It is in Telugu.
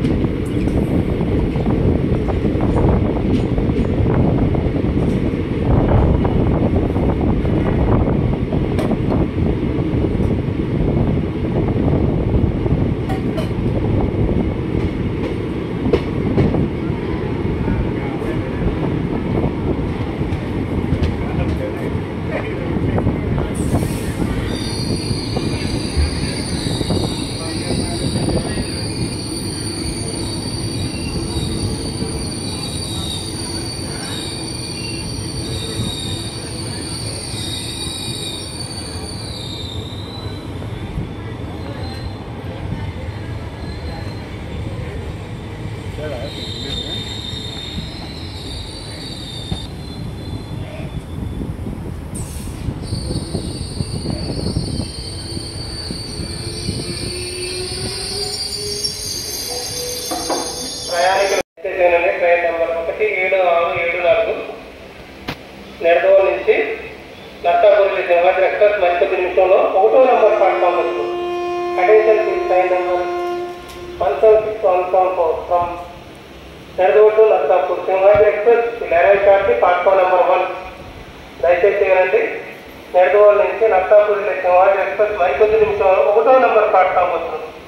ప్రయాణికులు చేసేనండి ట్రైన్ నెంబర్ ఒకటి ఏడు ఆరు ఏడు నాలుగు నెడదోల్ నుంచి నర్సాపూర్ సింహాద్రి ఎక్స్ప్రెస్ మరికొద్ది నిమిషంలో ఒకటో నెంబర్ ప్లాట్ఫామ్ వస్తుంది attention please train number one seven six one seven four from Nidadavole to Narsapur Simhadri express eleven short platform number one దయచేసి వినండి నెడదోల్ నుంచి నర్సాపూర్ సింహాద్రి ఎక్స్ప్రెస్ మరికొద్ది నిమిషంలో ఒకటో నెంబర్ ప్లాట్ఫామ్ వస్తుంది